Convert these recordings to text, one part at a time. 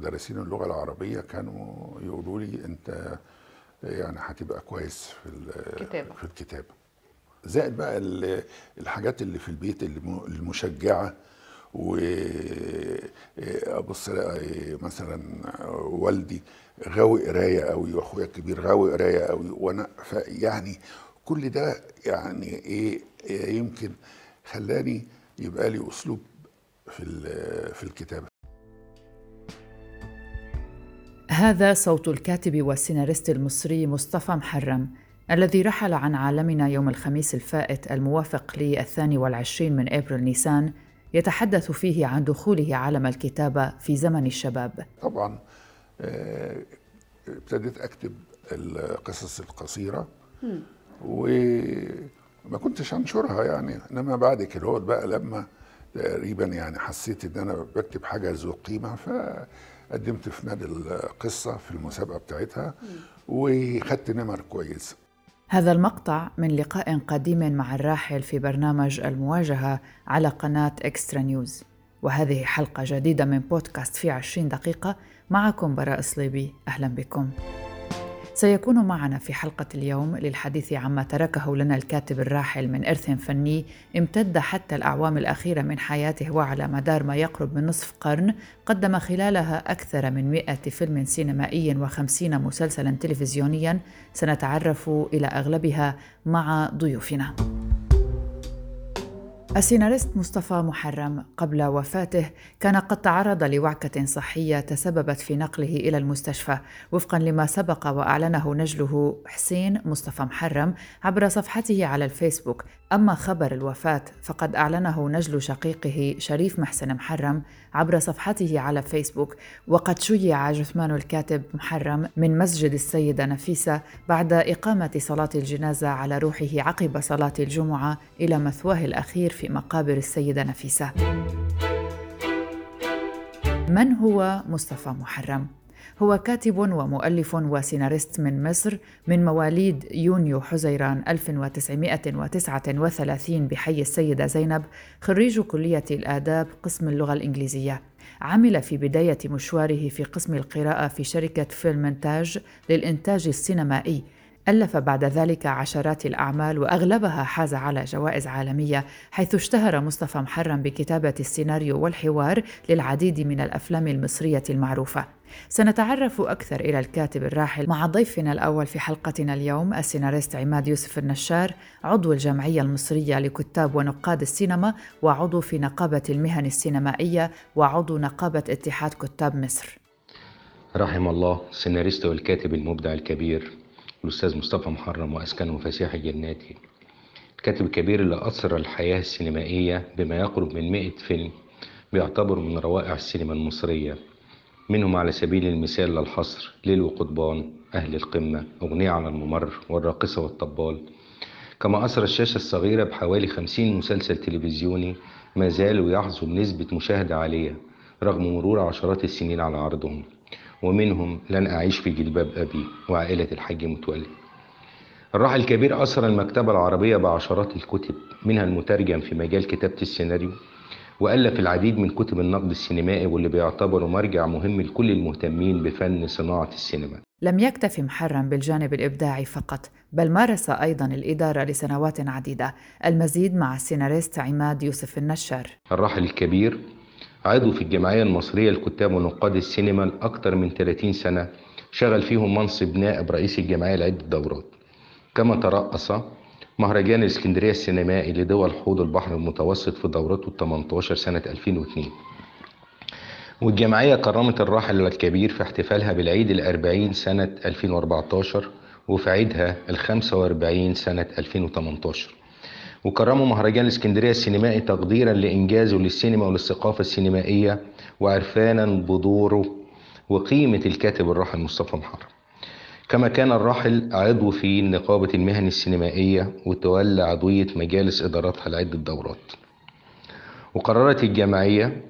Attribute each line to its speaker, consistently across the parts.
Speaker 1: مدرسين اللغه العربيه كانوا يقولوا لي انت يعني هتبقى كويس في ال-
Speaker 2: كتابة.
Speaker 1: في الكتابه زائد بقى ال- الحاجات اللي في البيت الم- المشجعه وابص الاقي مثلا والدي غاوي قرايه قوي واخويا الكبير غاوي قرايه قوي وانا ف- يعني كل ده يعني ايه إيه يمكن خلاني يبقى لي اسلوب في ال- في الكتابه
Speaker 3: هذا صوت الكاتب والسيناريست المصري مصطفى محرم الذي رحل عن عالمنا يوم الخميس الفائت الموافق للثاني والعشرين من أبريل نيسان يتحدث فيه عن دخوله عالم الكتابة في زمن الشباب
Speaker 1: طبعا آه، ابتديت اكتب القصص القصيره وما كنتش انشرها يعني انما بعد كده هو بقى لما تقريبا يعني حسيت ان انا بكتب حاجه ذو قيمه فقدمت في نادي القصه في المسابقه بتاعتها وخدت نمر كويسه
Speaker 3: هذا المقطع من لقاء قديم مع الراحل في برنامج المواجهة على قناة إكسترا نيوز وهذه حلقة جديدة من بودكاست في عشرين دقيقة معكم براء صليبي أهلا بكم سيكون معنا في حلقة اليوم للحديث عما تركه لنا الكاتب الراحل من إرث فني امتد حتى الأعوام الأخيرة من حياته وعلى مدار ما يقرب من نصف قرن قدم خلالها أكثر من مئة فيلم سينمائي وخمسين مسلسلا تلفزيونيا سنتعرف إلى أغلبها مع ضيوفنا السيناريست مصطفى محرم قبل وفاته كان قد تعرض لوعكة صحية تسببت في نقله إلى المستشفى وفقا لما سبق وأعلنه نجله حسين مصطفى محرم عبر صفحته على الفيسبوك أما خبر الوفاة فقد أعلنه نجل شقيقه شريف محسن محرم عبر صفحته على فيسبوك وقد شيع جثمان الكاتب محرم من مسجد السيدة نفيسة بعد إقامة صلاة الجنازة على روحه عقب صلاة الجمعة إلى مثواه الأخير في مقابر السيدة نفيسة. من هو مصطفى محرم؟ هو كاتب ومؤلف وسيناريست من مصر من مواليد يونيو حزيران 1939 بحي السيدة زينب خريج كلية الآداب قسم اللغة الإنجليزية عمل في بداية مشواره في قسم القراءة في شركة فيلم إنتاج للإنتاج السينمائي ألف بعد ذلك عشرات الأعمال وأغلبها حاز على جوائز عالمية حيث اشتهر مصطفى محرم بكتابة السيناريو والحوار للعديد من الأفلام المصرية المعروفة سنتعرف أكثر إلى الكاتب الراحل مع ضيفنا الأول في حلقتنا اليوم السيناريست عماد يوسف النشار عضو الجمعية المصرية لكتاب ونقاد السينما وعضو في نقابة المهن السينمائية وعضو نقابة اتحاد كتاب مصر
Speaker 4: رحم الله السيناريست والكاتب المبدع الكبير الأستاذ مصطفى محرم وأسكنه فسيح جناتي الكاتب الكبير اللي أثر الحياة السينمائية بما يقرب من 100 فيلم بيعتبر من روائع السينما المصرية منهم على سبيل المثال للحصر ليل وقضبان أهل القمة أغنية على الممر والراقصة والطبال كما أثر الشاشة الصغيرة بحوالي 50 مسلسل تلفزيوني ما زالوا يحظوا بنسبة مشاهدة عالية رغم مرور عشرات السنين على عرضهم ومنهم لن أعيش في جلباب أبي وعائلة الحاج متولي الراحل الكبير أثر المكتبة العربية بعشرات الكتب منها المترجم في مجال كتابة السيناريو وألف العديد من كتب النقد السينمائي واللي بيعتبروا مرجع مهم لكل المهتمين بفن صناعة السينما
Speaker 3: لم يكتف محرم بالجانب الإبداعي فقط بل مارس أيضا الإدارة لسنوات عديدة المزيد مع السيناريست عماد يوسف النشار
Speaker 4: الراحل الكبير عضو في الجمعية المصرية لكتاب ونقاد السينما لأكثر من 30 سنة شغل فيهم منصب نائب رئيس الجمعية لعدة دورات كما ترأس مهرجان الاسكندرية السينمائي لدول حوض البحر المتوسط في دورته ال 18 سنة 2002 والجمعية كرمت الراحل الكبير في احتفالها بالعيد الأربعين سنة 2014 وفي عيدها الخمسة وأربعين سنة 2018 وكرموا مهرجان الاسكندرية السينمائي تقديرا لإنجازه للسينما وللثقافة السينمائية وعرفانا بدوره وقيمة الكاتب الراحل مصطفى محرم كما كان الراحل عضو في نقابة المهن السينمائية وتولى عضوية مجالس إدارتها لعدة دورات وقررت الجمعية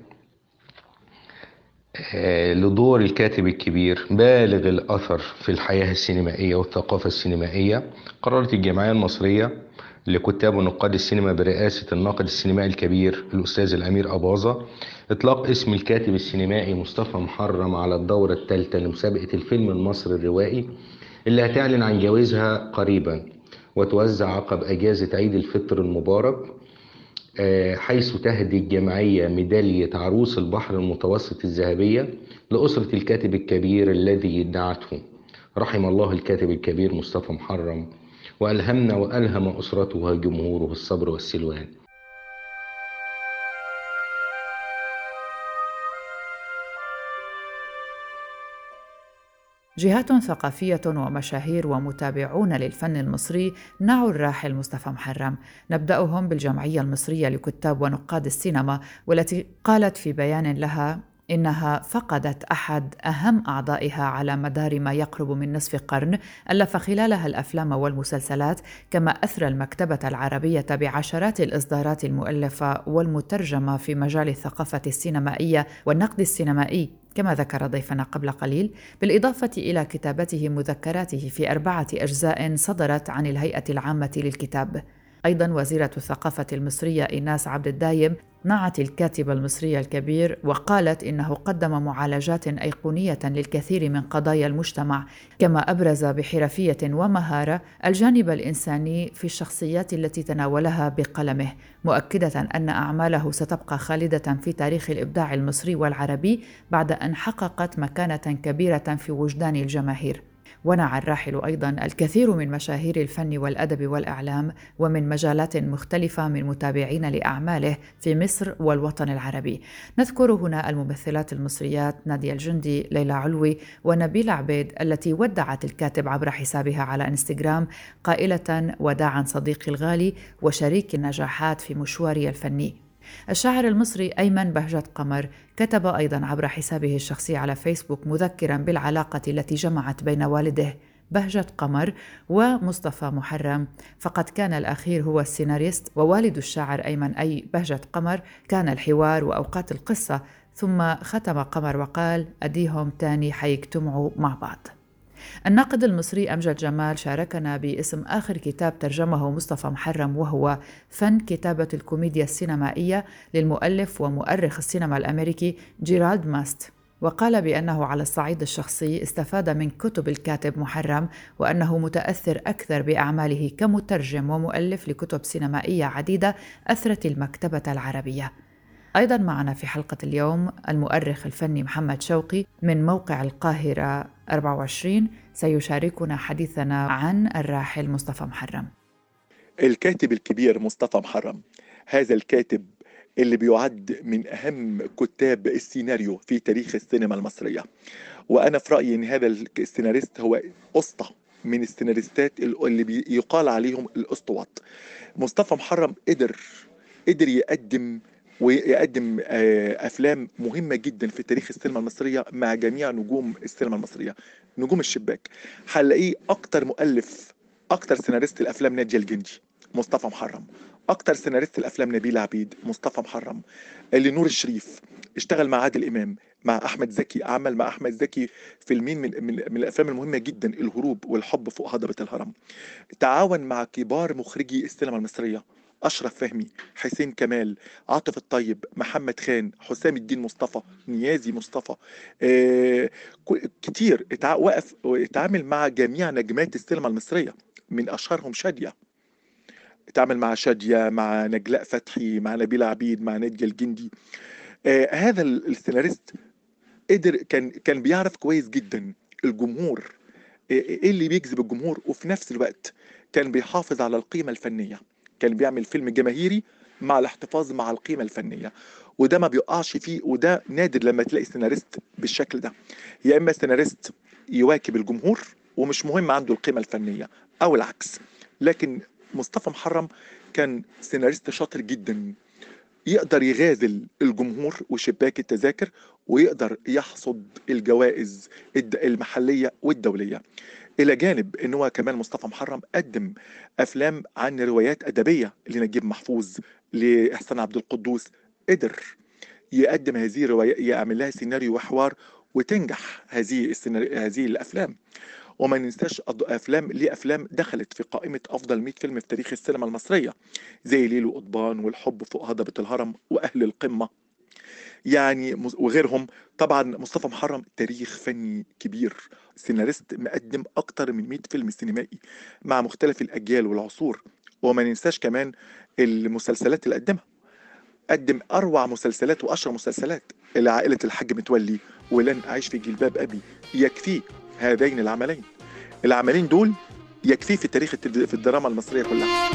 Speaker 4: آه، لدور الكاتب الكبير بالغ الأثر في الحياة السينمائية والثقافة السينمائية قررت الجمعية المصرية لكتاب ونقاد السينما برئاسة الناقد السينمائي الكبير الأستاذ الأمير أباظة إطلاق اسم الكاتب السينمائي مصطفى محرم على الدورة الثالثة لمسابقة الفيلم المصري الروائي اللي هتعلن عن جوازها قريبا وتوزع عقب أجازة عيد الفطر المبارك آه، حيث تهدي الجمعية ميدالية عروس البحر المتوسط الذهبية لأسرة الكاتب الكبير الذي دعته رحم الله الكاتب الكبير مصطفى محرم وألهمنا وألهم أسرته وجمهوره الصبر والسلوان
Speaker 3: جهات ثقافية ومشاهير ومتابعون للفن المصري نعوا الراحل مصطفى محرم نبدأهم بالجمعية المصرية لكتاب ونقاد السينما والتي قالت في بيان لها إنها فقدت أحد أهم أعضائها على مدار ما يقرب من نصف قرن ألف خلالها الأفلام والمسلسلات كما أثرى المكتبة العربية بعشرات الإصدارات المؤلفة والمترجمة في مجال الثقافة السينمائية والنقد السينمائي كما ذكر ضيفنا قبل قليل بالإضافة إلى كتابته مذكراته في أربعة أجزاء صدرت عن الهيئة العامة للكتاب أيضا وزيرة الثقافة المصرية إيناس عبد الدايم نعت الكاتب المصري الكبير وقالت إنه قدم معالجات أيقونية للكثير من قضايا المجتمع كما أبرز بحرفية ومهارة الجانب الإنساني في الشخصيات التي تناولها بقلمه مؤكدة أن أعماله ستبقى خالدة في تاريخ الإبداع المصري والعربي بعد أن حققت مكانة كبيرة في وجدان الجماهير ونعى الراحل ايضا الكثير من مشاهير الفن والادب والاعلام ومن مجالات مختلفه من متابعين لاعماله في مصر والوطن العربي نذكر هنا الممثلات المصريات ناديه الجندي ليلى علوي ونبيل عبيد التي ودعت الكاتب عبر حسابها على انستغرام قائله وداعا صديقي الغالي وشريك النجاحات في مشواري الفني الشاعر المصري أيمن بهجت قمر كتب أيضا عبر حسابه الشخصي على فيسبوك مذكرا بالعلاقة التي جمعت بين والده بهجة قمر ومصطفى محرم فقد كان الأخير هو السيناريست ووالد الشاعر أيمن أي بهجة قمر كان الحوار وأوقات القصة ثم ختم قمر وقال أديهم تاني حيجتمعوا مع بعض الناقد المصري أمجد جمال شاركنا باسم آخر كتاب ترجمه مصطفى محرم وهو فن كتابة الكوميديا السينمائية للمؤلف ومؤرخ السينما الأمريكي جيرالد ماست وقال بأنه على الصعيد الشخصي استفاد من كتب الكاتب محرم وأنه متأثر أكثر بأعماله كمترجم ومؤلف لكتب سينمائية عديدة أثرت المكتبة العربية أيضا معنا في حلقة اليوم المؤرخ الفني محمد شوقي من موقع القاهرة 24 سيشاركنا حديثنا عن الراحل مصطفى محرم
Speaker 2: الكاتب الكبير مصطفى محرم هذا الكاتب اللي بيعد من أهم كتاب السيناريو في تاريخ السينما المصرية وأنا في رأيي أن هذا السيناريست هو أسطى من السيناريستات اللي يقال عليهم الأسطوات مصطفى محرم قدر قدر يقدم ويقدم آه، افلام مهمه جدا في تاريخ السينما المصريه مع جميع نجوم السينما المصريه نجوم الشباك هنلاقيه اكتر مؤلف اكتر سيناريست الافلام ناديه الجندي مصطفى محرم اكتر سيناريست الافلام نبيل عبيد مصطفى محرم اللي نور الشريف اشتغل مع عادل امام مع احمد زكي عمل مع احمد زكي فيلمين من, من, من الافلام المهمه جدا الهروب والحب فوق هضبه الهرم تعاون مع كبار مخرجي السينما المصريه أشرف فهمي حسين كمال عاطف الطيب محمد خان حسام الدين مصطفى نيازي مصطفى آه كتير اتع... وقف اتعامل مع جميع نجمات السينما المصرية من أشهرهم شادية اتعامل مع شادية مع نجلاء فتحي مع نبيل عبيد مع نادية الجندي آه هذا السيناريست قدر كان كان بيعرف كويس جدا الجمهور ايه اللي بيجذب الجمهور وفي نفس الوقت كان بيحافظ على القيمة الفنية كان بيعمل فيلم جماهيري مع الاحتفاظ مع القيمة الفنية وده ما بيقعش فيه وده نادر لما تلاقي سيناريست بالشكل ده يا إما سيناريست يواكب الجمهور ومش مهم عنده القيمة الفنية أو العكس لكن مصطفى محرم كان سيناريست شاطر جدا يقدر يغازل الجمهور وشباك التذاكر ويقدر يحصد الجوائز المحلية والدولية الى جانب ان هو كمان مصطفى محرم قدم افلام عن روايات ادبيه لنجيب محفوظ لاحسان عبد القدوس قدر يقدم هذه الروايات يعمل لها سيناريو وحوار وتنجح هذه السيناريو هذه الافلام وما ننساش أض- افلام ليه افلام دخلت في قائمه افضل 100 فيلم في تاريخ السينما المصريه زي ليل وقضبان والحب فوق هضبه الهرم واهل القمه يعني مز- وغيرهم طبعا مصطفى محرم تاريخ فني كبير سيناريست مقدم اكتر من 100 فيلم سينمائي مع مختلف الاجيال والعصور وما ننساش كمان المسلسلات اللي قدمها قدم اروع مسلسلات واشهر مسلسلات لعائله الحاج متولي ولن اعيش في جلباب ابي يكفيه هذين العملين العملين دول يكفيه في تاريخ التلفز- في الدراما المصريه كلها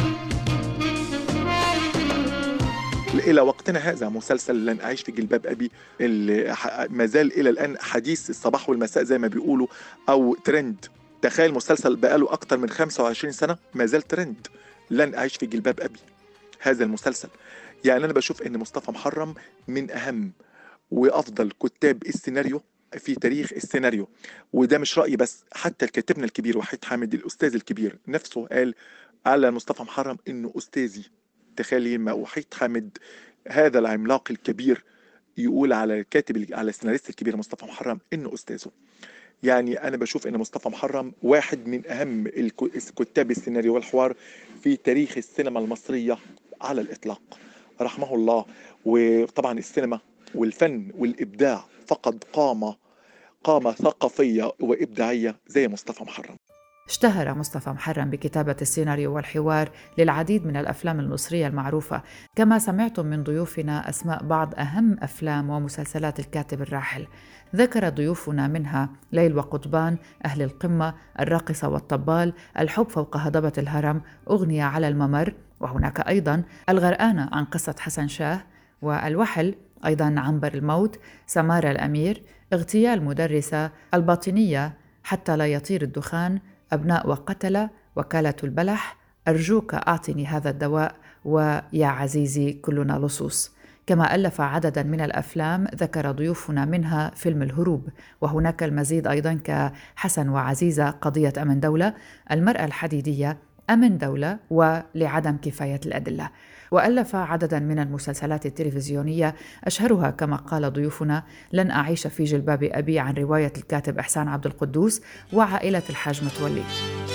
Speaker 2: الى وقتنا هذا مسلسل لن اعيش في جلباب ابي اللي ح- ما زال الى الان حديث الصباح والمساء زي ما بيقولوا او ترند تخيل مسلسل بقاله اكتر من 25 سنه ما زال ترند لن اعيش في جلباب ابي هذا المسلسل يعني انا بشوف ان مصطفى محرم من اهم وافضل كتاب السيناريو في تاريخ السيناريو وده مش رايي بس حتى الكاتبنا الكبير وحيد حامد الاستاذ الكبير نفسه قال على مصطفى محرم انه استاذي تخيلي ما وحيد حامد هذا العملاق الكبير يقول على الكاتب على السيناريست الكبير مصطفى محرم انه استاذه يعني انا بشوف ان مصطفى محرم واحد من اهم الك- كتاب السيناريو والحوار في تاريخ السينما المصريه على الاطلاق رحمه الله وطبعا السينما والفن والابداع فقد قامه قامه ثقافيه وابداعيه زي مصطفى محرم
Speaker 3: اشتهر مصطفى محرم بكتابة السيناريو والحوار للعديد من الأفلام المصرية المعروفة كما سمعتم من ضيوفنا أسماء بعض أهم أفلام ومسلسلات الكاتب الراحل ذكر ضيوفنا منها ليل وقضبان أهل القمة الراقصة والطبال الحب فوق هضبة الهرم أغنية على الممر وهناك أيضا الغرقانة عن قصة حسن شاه والوحل أيضا عنبر الموت سمارة الأمير اغتيال مدرسة الباطنية حتى لا يطير الدخان أبناء وقتلة وكالة البلح أرجوك أعطني هذا الدواء ويا عزيزي كلنا لصوص كما ألف عددا من الأفلام ذكر ضيوفنا منها فيلم الهروب وهناك المزيد أيضا كحسن وعزيزة قضية أمن دولة المرأة الحديدية أمن دولة ولعدم كفاية الأدلة وألف عددا من المسلسلات التلفزيونية أشهرها كما قال ضيوفنا لن أعيش في جلباب أبي عن رواية الكاتب إحسان عبد القدوس وعائلة الحاج متولي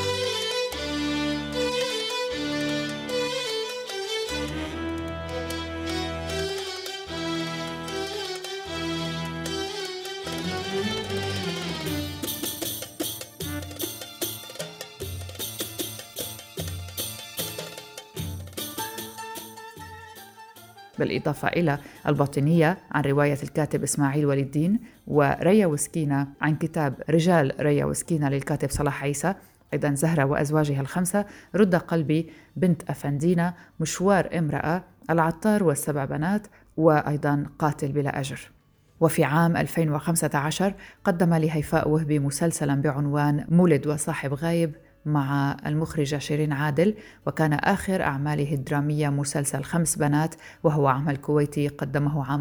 Speaker 3: بالإضافة إلى الباطنية عن رواية الكاتب إسماعيل ولي الدين وريا وسكينة عن كتاب رجال ريا وسكينة للكاتب صلاح عيسى أيضا زهرة وأزواجها الخمسة رد قلبي بنت أفندينا مشوار امرأة العطار والسبع بنات وأيضا قاتل بلا أجر وفي عام 2015 قدم لهيفاء وهبي مسلسلا بعنوان مولد وصاحب غايب مع المخرجة شيرين عادل وكان آخر أعماله الدرامية مسلسل خمس بنات وهو عمل كويتي قدمه عام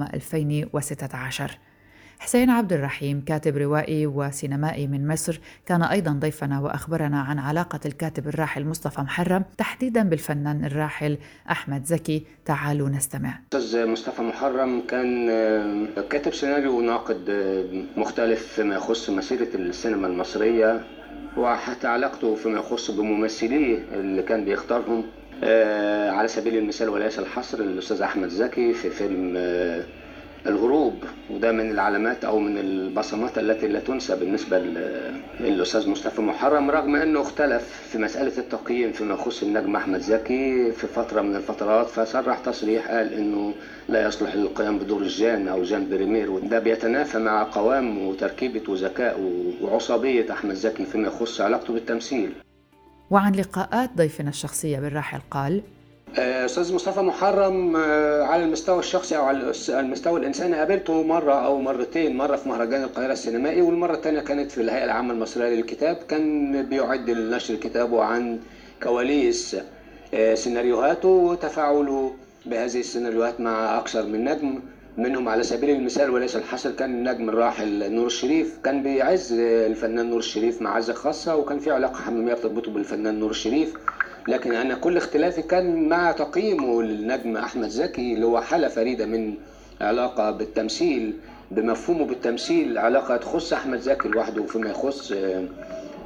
Speaker 3: 2016 حسين عبد الرحيم كاتب روائي وسينمائي من مصر كان أيضا ضيفنا وأخبرنا عن علاقة الكاتب الراحل مصطفى محرم تحديدا بالفنان الراحل أحمد زكي تعالوا نستمع
Speaker 5: أستاذ مصطفى محرم كان آه، كاتب سيناريو وناقد آه، مختلف فيما يخص مسيرة السينما المصرية وحتى علاقته فيما يخص بممثليه اللي كان بيختارهم آه، على سبيل المثال وليس الحصر الأستاذ أحمد زكي في فيلم آه، الهروب وده من العلامات أو من البصمات التي لا تنسى بالنسبة لل- للأستاذ مصطفى محرم رغم أنه اختلف في مسألة التقييم فيما يخص النجم أحمد زكي في فترة من الفترات فصرح تصريح قال أنه لا يصلح للقيام بدور الجان أو جان بريمير وده بيتنافى مع قوام وتركيبة وذكاء وعصبية أحمد زكي فيما يخص علاقته بالتمثيل
Speaker 3: وعن لقاءات ضيفنا الشخصية بالراحل قال
Speaker 5: آه، استاذ مصطفى محرم آه، على المستوى الشخصي او على الس- المستوى الانساني قابلته مره او مرتين مره في مهرجان القاهره السينمائي والمره الثانيه كانت في الهيئه العامه المصريه للكتاب كان بيعد لنشر كتابه عن كواليس آه، سيناريوهاته وتفاعله بهذه السيناريوهات مع اكثر من نجم منهم على سبيل المثال وليس الحصر كان النجم الراحل نور الشريف كان بيعز آه، الفنان نور الشريف معزه خاصه وكان في علاقه حميميه بتربطه بالفنان نور الشريف لكن انا كل اختلافي كان مع تقييمه للنجم احمد زكي اللي هو حاله فريده من علاقه بالتمثيل بمفهومه بالتمثيل علاقه تخص احمد زكي لوحده فيما يخص آه،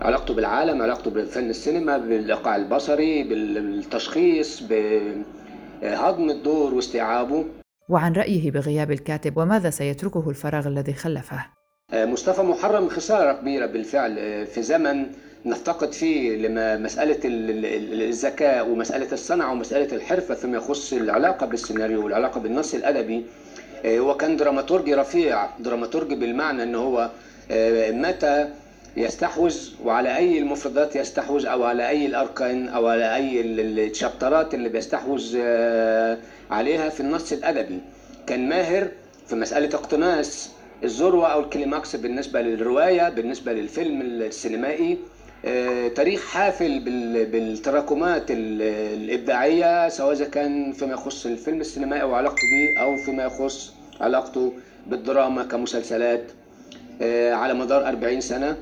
Speaker 5: علاقته بالعالم علاقته بفن السينما بالايقاع البصري بالتشخيص بهضم الدور واستيعابه
Speaker 3: وعن رأيه بغياب الكاتب وماذا سيتركه الفراغ الذي خلفه
Speaker 5: مصطفى محرم خسارة كبيرة بالفعل في زمن نفتقد فيه لما مسألة الذكاء ومسألة الصنعة ومسألة الحرفة فيما يخص العلاقة بالسيناريو والعلاقة بالنص الأدبي هو كان دراماتورجي رفيع دراماتورجي بالمعنى أنه هو متى يستحوذ وعلى أي المفردات يستحوذ أو على أي الأركان أو على أي الشابترات اللي بيستحوذ عليها في النص الأدبي كان ماهر في مسألة اقتناص الذروة أو الكليماكس بالنسبة للرواية بالنسبة للفيلم السينمائي تاريخ حافل بالتراكمات الإبداعية سواء إذا كان فيما يخص الفيلم السينمائي وعلاقته به أو فيما يخص علاقته بالدراما كمسلسلات على مدار 40 سنة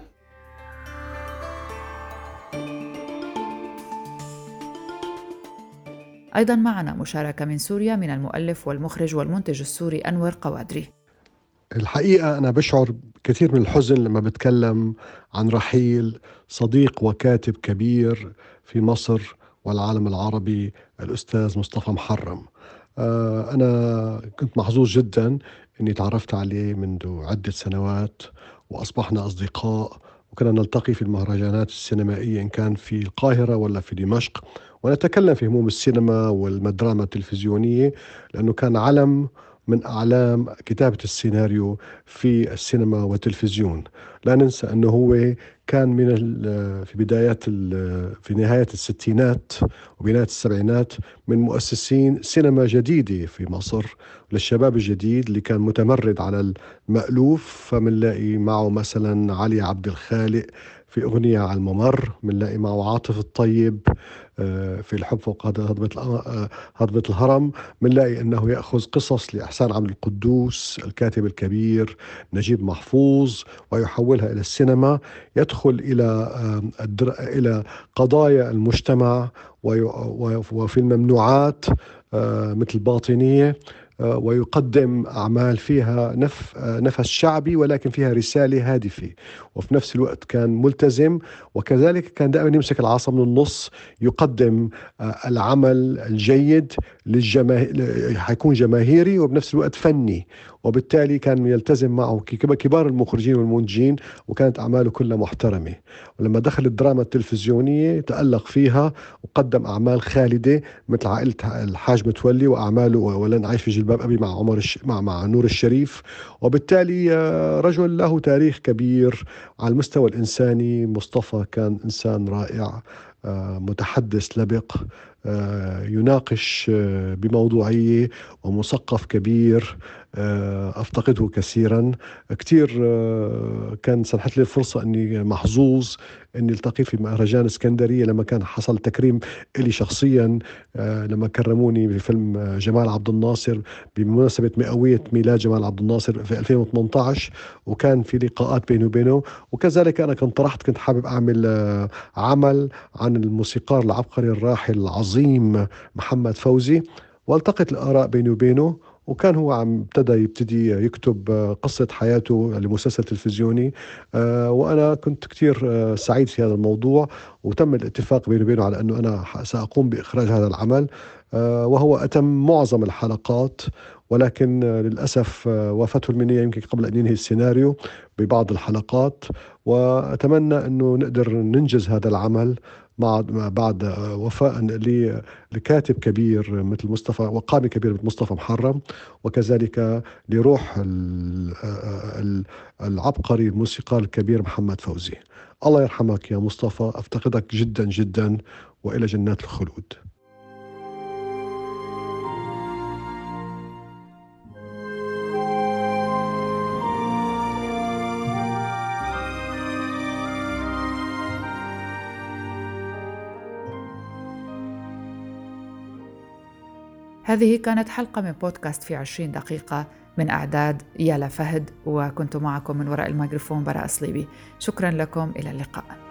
Speaker 3: أيضا معنا مشاركة من سوريا من المؤلف والمخرج والمنتج السوري أنور قوادري
Speaker 6: الحقيقة أنا بشعر كثير من الحزن لما بتكلم عن رحيل صديق وكاتب كبير في مصر والعالم العربي الأستاذ مصطفى محرم أنا كنت محظوظ جدا أني تعرفت عليه منذ عدة سنوات وأصبحنا أصدقاء وكنا نلتقي في المهرجانات السينمائية إن كان في القاهرة ولا في دمشق ونتكلم في هموم السينما والدراما التلفزيونية لأنه كان علم من أعلام كتابة السيناريو في السينما والتلفزيون لا ننسى أنه هو كان من في بدايات في نهاية الستينات وبداية السبعينات من مؤسسين سينما جديدة في مصر للشباب الجديد اللي كان متمرد على المألوف فمنلاقي معه مثلا علي عبد الخالق في أغنية على الممر بنلاقي معه عاطف الطيب في الحب فوق هضبة هضبة الهرم بنلاقي أنه يأخذ قصص لإحسان عبد القدوس الكاتب الكبير نجيب محفوظ ويحولها إلى السينما يدخل إلى إلى قضايا المجتمع وفي الممنوعات مثل باطنية ويقدم أعمال فيها نف نفس شعبي ولكن فيها رسالة هادفة وفي نفس الوقت كان ملتزم وكذلك كان دائما يمسك العصا من النص يقدم العمل الجيد للجماهير حيكون جماهيري وبنفس الوقت فني وبالتالي كان يلتزم معه كبار المخرجين والمنتجين وكانت أعماله كلها محترمة ولما دخل الدراما التلفزيونية تألق فيها وقدم أعمال خالدة مثل عائلة الحاج متولي وأعماله ولن أعيش في جلباب أبي مع عمر الش... مع مع نور الشريف وبالتالي رجل له تاريخ كبير على المستوى الإنساني مصطفى كان إنسان رائع متحدث لبق يناقش بموضوعية ومثقف كبير أفتقده كثيرا كثير كان سنحت لي الفرصة أني محظوظ أني التقي في مهرجان اسكندرية لما كان حصل تكريم إلي شخصيا لما كرموني بفيلم جمال عبد الناصر بمناسبة مئوية ميلاد جمال عبد الناصر في 2018 وكان في لقاءات بيني وبينه وكذلك أنا كنت طرحت كنت حابب أعمل عمل عن الموسيقار العبقري الراحل العظيم محمد فوزي والتقت الآراء بيني وبينه وكان هو عم ابتدى يبتدي يكتب قصة حياته لمسلسل تلفزيوني وأنا كنت كثير سعيد في هذا الموضوع وتم الاتفاق بيني وبينه على أنه أنا سأقوم بإخراج هذا العمل وهو أتم معظم الحلقات ولكن للأسف وافته المنية يمكن قبل أن ينهي السيناريو ببعض الحلقات وأتمنى أنه نقدر ننجز هذا العمل مع بعد وفاء لكاتب كبير مثل مصطفى وقامي كبير مثل مصطفى محرم وكذلك لروح العبقري الموسيقار الكبير محمد فوزي الله يرحمك يا مصطفى افتقدك جدا جدا والى جنات الخلود
Speaker 3: هذه كانت حلقة من بودكاست في عشرين دقيقة من أعداد يالا فهد وكنت معكم من وراء الميكروفون براء صليبي شكرا لكم إلى اللقاء